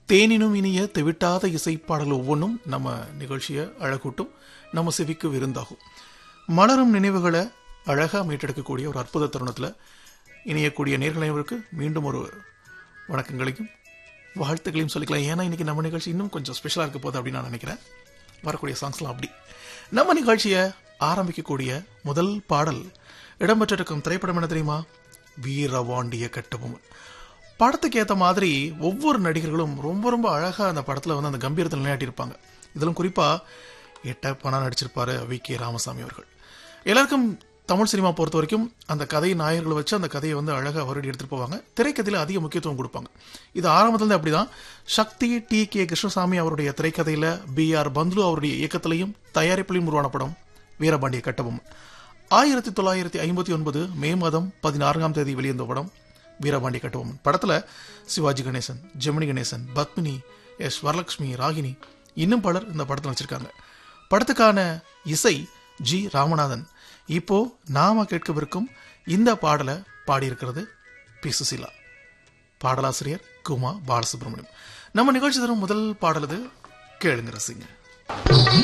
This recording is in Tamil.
தேனினும் இனிய தெவிட்டாத இசைப்பாடல் ஒவ்வொன்றும் நம்ம நிகழ்ச்சியை அழகூட்டும் நம்ம செவிக்கு விருந்தாகும் மலரும் நினைவுகளை அழகாக மீட்டெடுக்கக்கூடிய ஒரு அற்புத தருணத்தில் இணையக்கூடிய நேர்கலைவருக்கு மீண்டும் ஒரு வணக்கங்களையும் வாழ்த்துக்களையும் சொல்லிக்கலாம் ஏன்னா இன்னைக்கு நம்ம நிகழ்ச்சி இன்னும் கொஞ்சம் ஸ்பெஷலாக இருக்க போகுது அப்படின்னு நான் நினைக்கிறேன் வரக்கூடிய சாங்ஸ்லாம் அப்படி நம்ம நிகழ்ச்சியை ஆரம்பிக்கக்கூடிய முதல் பாடல் இடம்பெற்றிருக்கும் திரைப்படம் என்ன தெரியுமா வீரவாண்டிய கட்டபொம்மன் படத்துக்கு ஏற்ற மாதிரி ஒவ்வொரு நடிகர்களும் ரொம்ப ரொம்ப அழகாக அந்த படத்தில் வந்து அந்த கம்பீரத்தில் நிலையாட்டியிருப்பாங்க இதிலும் குறிப்பாக எட்ட பணம் நடிச்சிருப்பாரு வி கே ராமசாமி அவர்கள் எல்லாருக்கும் தமிழ் சினிமா பொறுத்த வரைக்கும் அந்த கதை நாயர்களை வச்சு அந்த கதையை வந்து அழகாக வருடி எடுத்துட்டு போவாங்க திரைக்கதையில் அதிக முக்கியத்துவம் கொடுப்பாங்க இது ஆரம்பத்துல அப்படிதான் சக்தி டி கே கிருஷ்ணசாமி அவருடைய திரைக்கதையில பி ஆர் பந்துலு அவருடைய இயக்கத்திலையும் தயாரிப்பிலையும் உருவான படம் வீரபாண்டிய கட்டபொம்மன் ஆயிரத்தி தொள்ளாயிரத்தி ஐம்பத்தி ஒன்பது மே மாதம் பதினாறாம் தேதி வெளிவந்த படம் வீரபாண்டிய கட்டபொம்மன் படத்துல சிவாஜி கணேசன் ஜெமினி கணேசன் பத்மினி எஸ் வரலட்சுமி ராகினி இன்னும் பலர் இந்த படத்தில் வச்சிருக்காங்க படத்துக்கான இசை ஜி ராமநாதன் இப்போ நாம கேட்கவிருக்கும் இந்த பாடலை பாடியிருக்கிறது பி சுசீலா பாடலாசிரியர் குமா பாலசுப்ரமணியம் நம்ம நிகழ்ச்சி தரும் முதல் பாடலது கேளுங்க ரசிங்க